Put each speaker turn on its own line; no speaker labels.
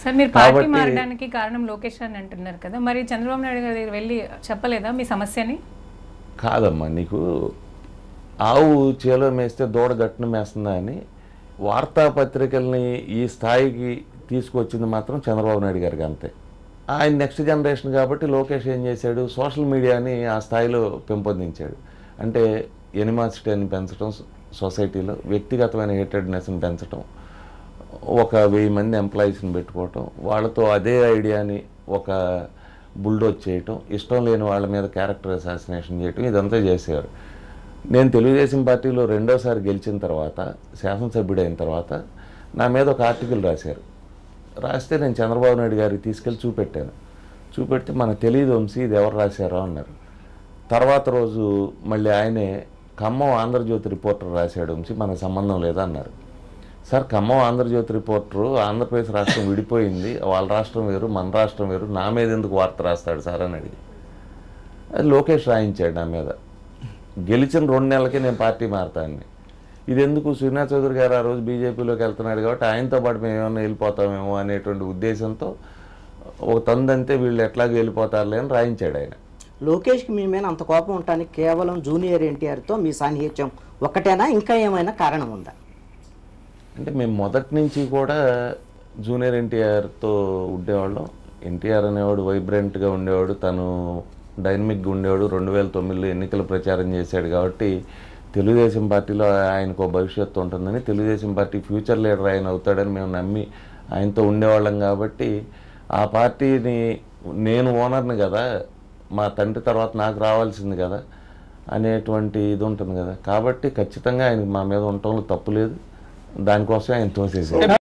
sir మీరు party
కాబట్టి-
మారడానికి కారణం లోకేష్ అని అంటున్నారు కదా మరి చంద్రబాబు నాయుడు గారి దగ్గర వెళ్ళి చెప్పలేదా మీ సమస్యని
కాదమ్మా నీకు ఆవు చేలో మేస్తే దూడ గట్టును మేస్తుందా అని వార్తాపత్రికల్ని ఈ స్థాయికి తీసుకొచ్చింది మాత్రం చంద్రబాబు నాయుడు గారికి అంతే ఆయన నెక్స్ట్ జనరేషన్ కాబట్టి లోకేష్ ఏం చేశాడు సోషల్ మీడియాని ఆ స్థాయిలో పెంపొందించాడు అంటే ఎనిమాసిటీని పెంచడం సొసైటీలో వ్యక్తిగతమైన హేటెడ్నెస్ని పెంచడం ఒక వెయ్యి మంది ఎంప్లాయీస్ని పెట్టుకోవటం వాళ్ళతో అదే ఐడియాని ఒక బుల్డోజ్ చేయటం ఇష్టం లేని వాళ్ళ మీద క్యారెక్టర్ అసాసినేషన్ చేయటం ఇదంతా చేసేవారు నేను తెలుగుదేశం పార్టీలో రెండోసారి గెలిచిన తర్వాత శాసనసభ్యుడైన తర్వాత నా మీద ఒక ఆర్టికల్ రాశారు రాస్తే నేను చంద్రబాబు నాయుడు గారికి తీసుకెళ్ళి చూపెట్టాను చూపెడితే మనకు తెలియదు వంశీ ఇది ఎవరు రాశారో అన్నారు తర్వాత రోజు మళ్ళీ ఆయనే ఖమ్మం ఆంధ్రజ్యోతి రిపోర్టర్ రాశాడు వంశీ మనకు సంబంధం లేదా అన్నారు సార్ ఖమ్మం ఆంధ్రజ్యోతి రిపోర్టరు ఆంధ్రప్రదేశ్ రాష్ట్రం విడిపోయింది వాళ్ళ రాష్ట్రం వేరు మన రాష్ట్రం వేరు నా మీద ఎందుకు వార్త రాస్తాడు సార్ అని అడిగి అది లోకేష్ రాయించాడు నా మీద గెలిచిన రెండు నెలలకే నేను పార్టీ మారతాన్ని ఇది ఎందుకు శ్రీనాథ్ చౌదరి గారు ఆ రోజు బీజేపీలోకి వెళ్తున్నాడు కాబట్టి ఆయనతో పాటు మేము ఏమన్నా వెళ్ళిపోతామేమో అనేటువంటి ఉద్దేశంతో ఒక తందంతే వీళ్ళు ఎట్లాగో వెళ్ళిపోతారులే అని రాయించాడు ఆయన
లోకేష్కి మీ మీద అంత కోపం ఉండటానికి కేవలం జూనియర్ ఎన్టీఆర్తో మీ సాన్నిహిత్యం ఒక్కటేనా ఇంకా ఏమైనా కారణం ఉందా
అంటే మేము మొదటి నుంచి కూడా జూనియర్ ఎన్టీఆర్తో ఉండేవాళ్ళం ఎన్టీఆర్ అనేవాడు వైబ్రెంట్గా ఉండేవాడు తను డైనమిక్గా ఉండేవాడు రెండు వేల తొమ్మిదిలో ఎన్నికల ప్రచారం చేశాడు కాబట్టి తెలుగుదేశం పార్టీలో ఆయనకు ఒక భవిష్యత్తు ఉంటుందని తెలుగుదేశం పార్టీ ఫ్యూచర్ లీడర్ ఆయన అవుతాడని మేము నమ్మి ఆయనతో ఉండేవాళ్ళం కాబట్టి ఆ పార్టీని నేను ఓనర్ని కదా మా తండ్రి తర్వాత నాకు రావాల్సింది కదా అనేటువంటి ఇది ఉంటుంది కదా కాబట్టి ఖచ్చితంగా ఆయనకు మా మీద ఉండటంలో తప్పు లేదు దానికోసం ఆయన తోసేసాడు